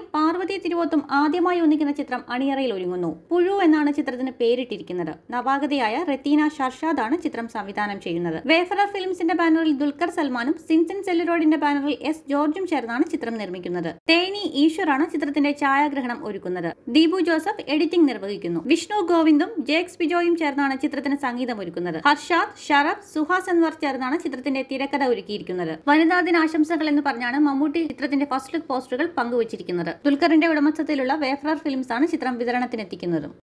പാർവതി തിരുവോത്തും ആദ്യമായി ഒന്നിക്കുന്ന ചിത്രം അണിയറയിൽ ഒരുങ്ങുന്നു പുഴു എന്നാണ് ചിത്രത്തിന് പേരിട്ടിരിക്കുന്നത് നവാഗതയായ റെത്തീന ഷർഷാദാണ് ചിത്രം സംവിധാനം ചെയ്യുന്നത് വേഫറർ ഫിലിംസിന്റെ ബാനറിൽ ദുൽഖർ സൽമാനും സിൻസിൻ സെല്ലുറോഡിന്റെ ബാനറിൽ എസ് ജോർജും ചേർന്നാണ് ചിത്രം നിർമ്മിക്കുന്നത് തേനി ഈശ്വറാണ് ചിത്രത്തിന്റെ ഛായാഗ്രഹണം ഒരുക്കുന്നത് ദീപു ജോസഫ് എഡിറ്റിംഗ് നിർവഹിക്കുന്നു വിഷ്ണു ഗോവിന്ദും ജേക്സ് ബിജോയും ചേർന്നാണ് ചിത്രത്തിന് സംഗീതം ഒരുക്കുന്നത് ഹർഷാദ് ഷറഫ് സുഹാസ് അൻവർ ചേർന്നാണ് ചിത്രത്തിന്റെ തിരക്കഥ ഒരുക്കിയിരിക്കുന്നത് വനിതാ ദിനാശംസകൾ എന്ന് പറഞ്ഞാണ് മമ്മൂട്ടി ചിത്രത്തിന്റെ ഫസ്റ്റ് ലുക്ക് പോസ്റ്ററുകൾ പങ്കുവച്ചിരിക്കുന്നത് ദുൽഖറിന്റെ ഉടമസ്ഥതയിലുള്ള വേഫറർ ഫിലിംസ് ആണ് ചിത്രം വിതരണത്തിനെത്തിക്കുന്നതും